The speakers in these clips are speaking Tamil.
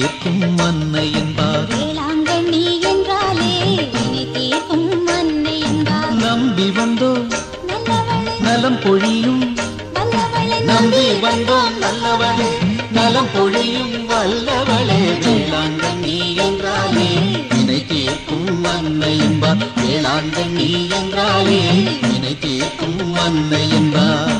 தீர்க்கும் மன்னை என்பார் வேளாங்கண்ணி என்றாலே வினை தீர்க்கும் மன்னை என்பார் நம்பி வந்தோம் நல்லவளே நலம் பொழியும் வல்லவளே நம்பி வந்தோம் நல்லவளே நலம் பொழியும் வல்லவளே வேளாங்கண்ணி என்றாலே வினை தீர்க்கும் மன்னை என்பார் வேளாங்கண்ணி என்றாலே வினை தீர்க்கும் மன்னை என்பார்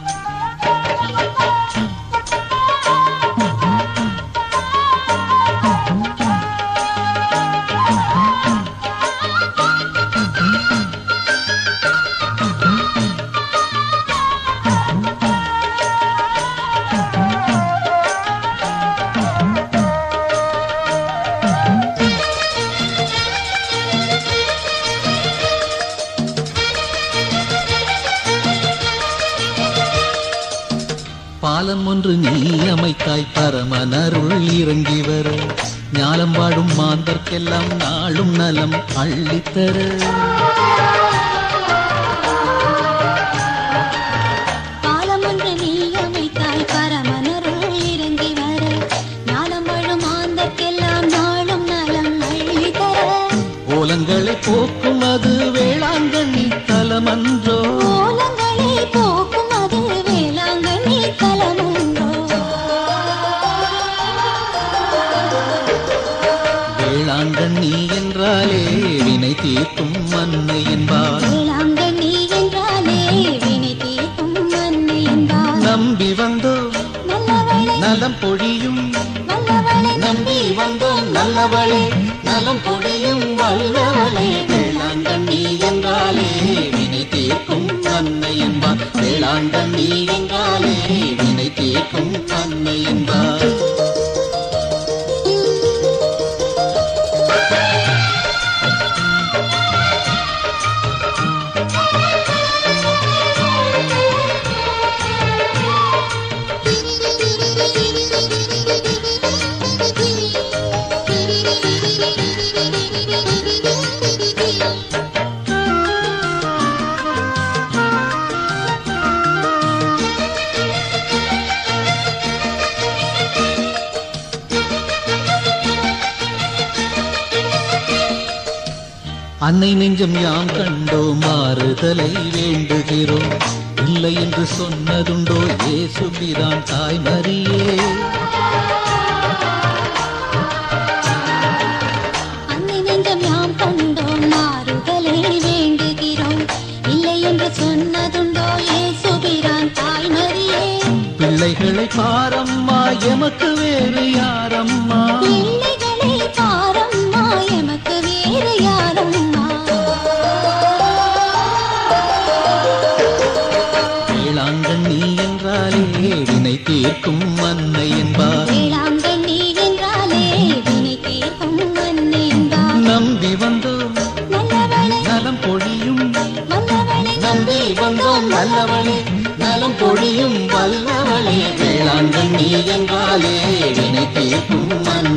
பாலம் ஒன்று நீ அமைத்தாய் பரமனருள் இறங்கி வர ஞாலம் வாழும் மாந்தர்க்கெல்லாம் நாளும் நலம் அள்ளித்தர பாலம் ஒன்று நீ அமைத்தாய் பரமனருள் இறங்கி வர ஞானம் வாழும் ஆந்தற்கெல்லாம் நாளும் நலம் அள்ளி தர ஓலங்களை போக்கும் அது வேளாங்கண்ணி தலமன்றோ கோலங்களை போக்கும் அது வேளாங்கண்ணி தலமுண்டோ வேளாங்கண்ணி என்றாலே வினை தீர்க்கும் மன்னை என்பார் வேளாங்கண்ணி என்றாலே வினை தீர்க்கும் மன்னை என்பார் நம்பி வந்தோம் நல்லவளே நலம் பொழியும் வல்லவளே நம்பி வந்தோம் நல்லவளே நலம் பொழியும் வல்லவளே வேளாங்கண்ணி என்றாலே வினை தீர்க்கும் அன்னை என்பார் வேளாங்கண்ணி என்றாலே வினை தீர்க்கும் அன்னை என்பார் அன்னை நெஞ்சம் யாம் கண்டோ மாறுதலை வேண்டுகிறோம் இல்லை என்று சொன்னதுண்டோ இயேசு பிரான் தாய் மரியே அன்னை நெஞ்சம் யாம் கண்டோம் மாறுதலை வேண்டுகிறோம் இல்லை என்று சொன்னதுண்டோ ஏசுபிரான் தாய்மரியே பிள்ளைகளை பாரம்மா எமக்கு வேறு யாரம்மா பிள்ளைகளை பாரம்மா எமக்கு வேறு யாரம்மா வேளாங்கண்ணி என்றாலே வினை தீர்க்கும் அன்னை என்பார் வேளாங்கண்ணி என்றாலே வினை தீர்க்கும் அன்னை என்பார் நம்பி வந்தோம் நல்லவளே நலம் பொழியும் வல்லவளே நம்பி வந்தோம் நல்லவளே நலம் பொழியும் வல்லவளே வேளாங்கண்ணி என்றாலே வினை தீர்க்கும் அன்னை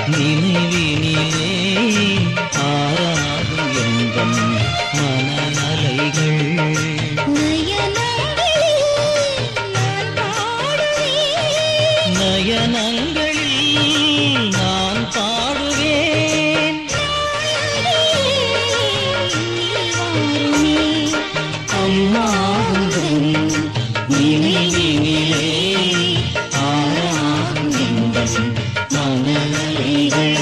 நினைவினிலே ஆறாகும் எந்தன் மனநலைகள் நயனங்களில் நான் பாடுவேன் நயனங்களில் நான் பாடுவேன் அம்மாவுடன் நினைவினிலே ஆறாகும் எந்தன் மனநலைகள்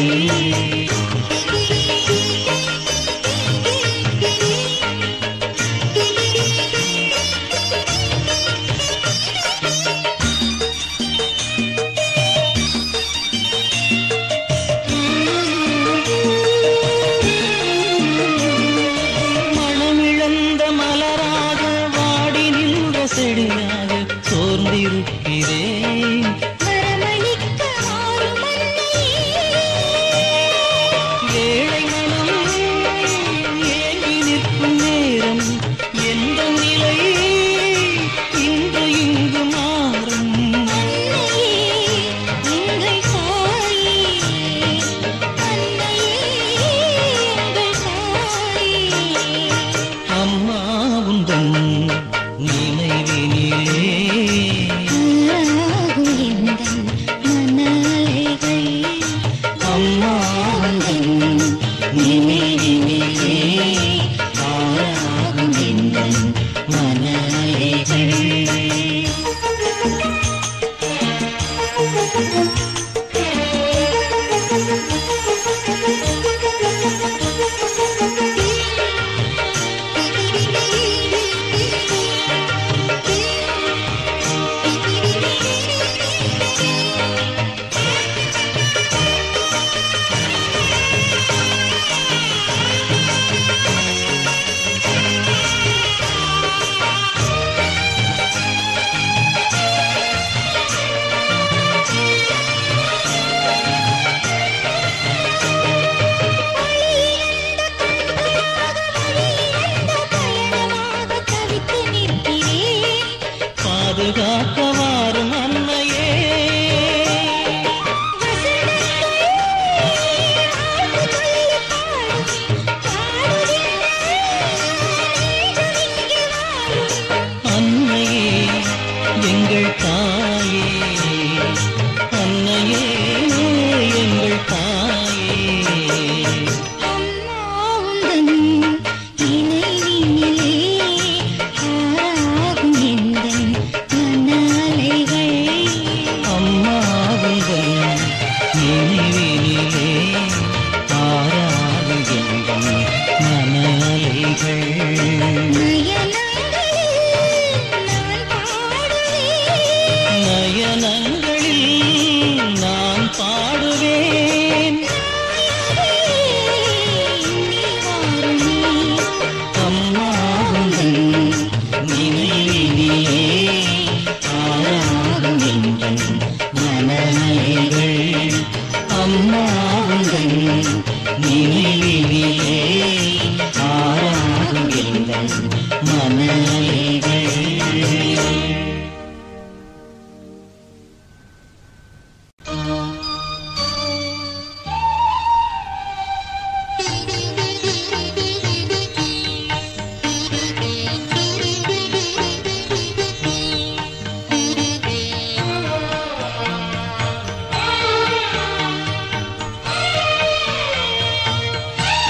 மனமிழந்த மலராக வாடி நின்ற செடியாக சோர்ந்திருக்கிறேன் வரமளிக்க மாறும் அன்னையே ஏழை மனம் ஏங்கி நிற்கும் நேரம் எந்த நிலை இன்று இங்கு மாறும் அன்னையே எங்கள் தாயே அன்னையே எங்கள் தாயே அம்மா உந்தன் நினைவினிலே ஆகும் எந்தன் மனலைகள் அம்மா உந்தன் நினைவினிலே ஆறாகும் எந்தன் மனலைகள் பயணமாக தவித்து நிற்கிறேன் பாதுகாக்க வாரும் அன்னையே அன்னையே எங்கள் தாயே அன்னையே எங்கள் தாயே அம்மாவுடன் நினைவினிலே ஆறாது எங்கள் மனலைகள் நயனங்களில் நான் பாடுவேன் அம்மாவுடன் நினைவினிலே ஆறாகும் எங்கள் மனநிலைகள் அம்மாவுடன் நினைவினிலே ஆறாகும் எங்கள் மனநிலைகள் ஆ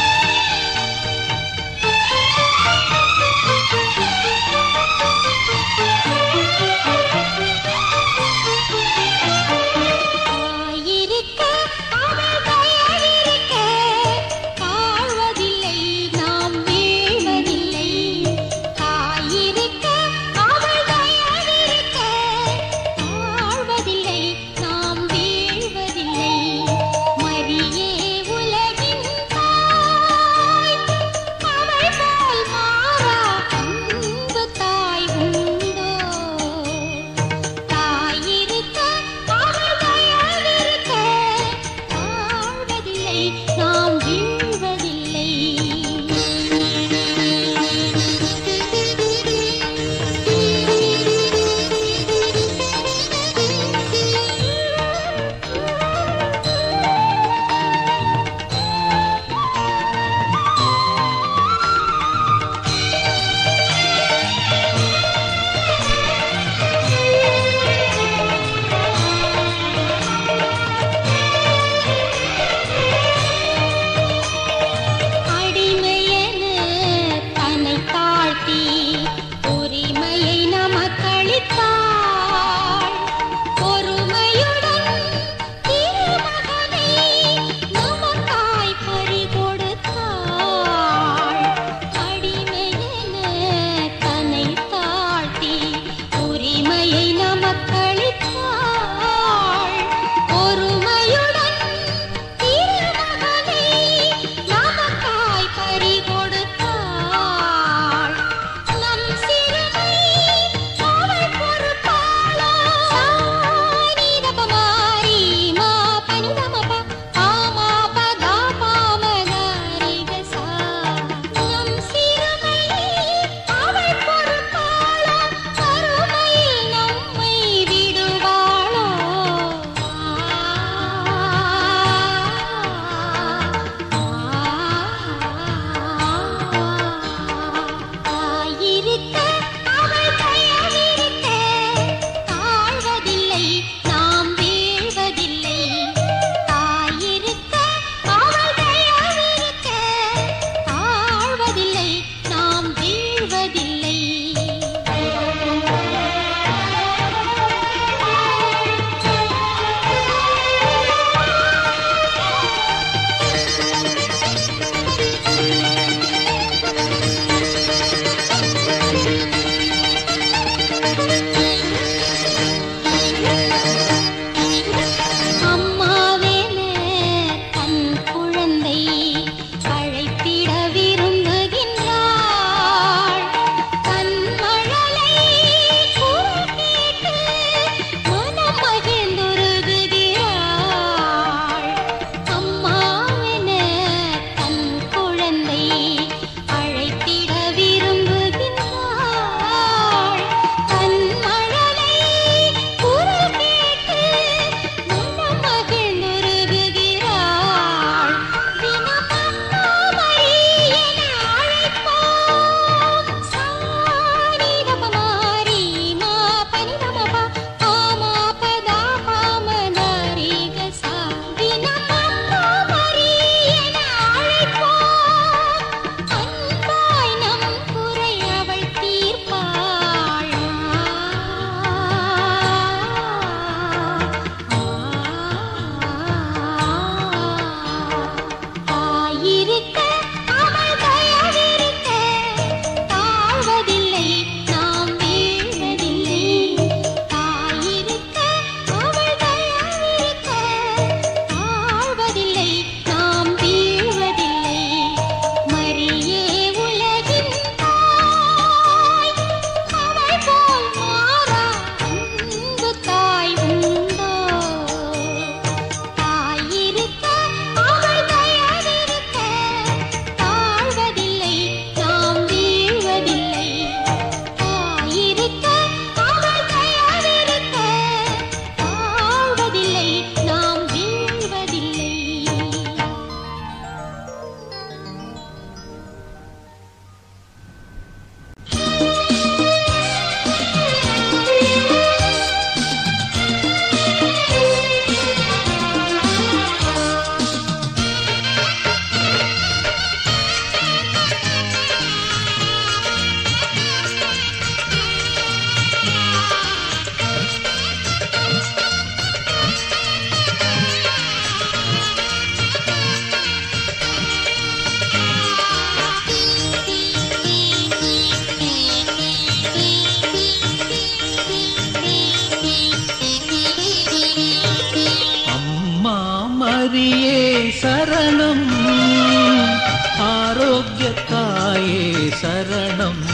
மரியே சரணம் ஆரோக்கிய தாயே சரணம்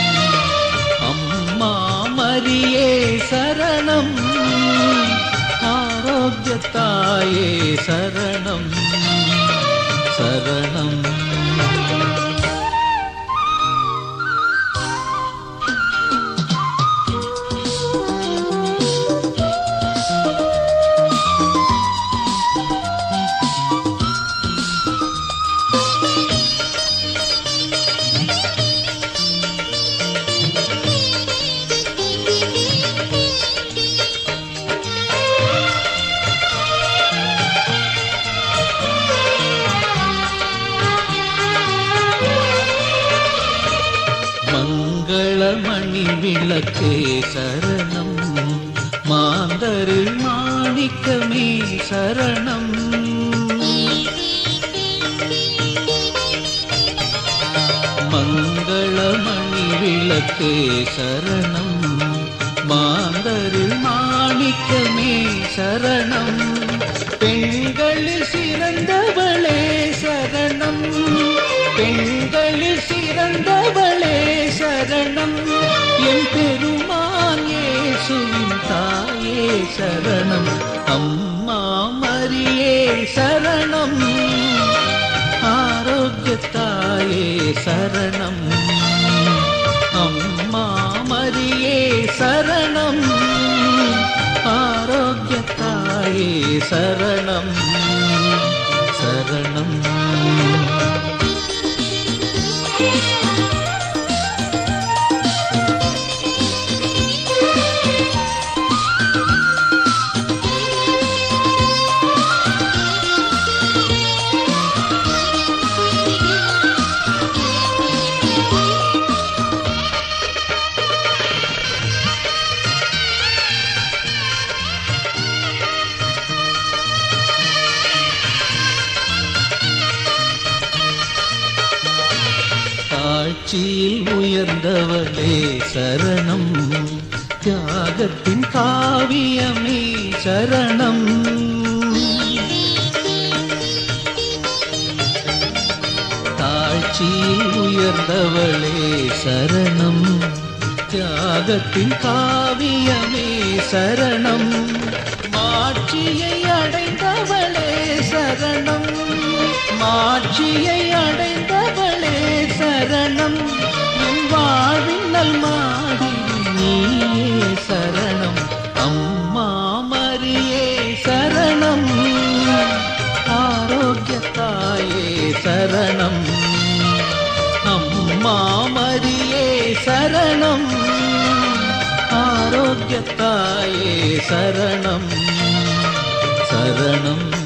அம்மா மரியே சரணம் ஆரோக்கிய தாயே சரணம் சரணம் மங்களமணி விளக்கே சரணம் மாந்தரு மாணிக்கமே சரணம் மங்களமணி விளக்கே சரணம் மாந்தரு மாணிக்கமே சரணம் பெண்களில் சிறந்தவளே சரணம் பெண்களில் சிறந்தவளே சரணம் என் பெருமான் இயேசுவின் தாயே சரணம் அம்மா மரியே சரணம் ஆரோக்கிய தாயே சரணம் அம்மா மரியே சரணம் ஆரோக்கிய தாயே சரணம் சரணம் தாழ்ச்சியில் உயர்ந்தவளே சரணம் தியாகத்தின் காவியமே சரணம் தாழ்ச்சியில் உயர்ந்தவளே சரணம் தியாகத்தின் காவியமே சரணம் மாட்சியை அடைந்தவளே சரணம் மாட்சியை அடைந்தவளே சரணம் என் வாழ்வின் நல் மாடி நீயே சரணம் அம்மா மரியே சரணம் ஆரோக்கிய தாயே சரணம் அம்மா மரியே சரணம் ஆரோக்கிய தாயே சரணம் சரணம்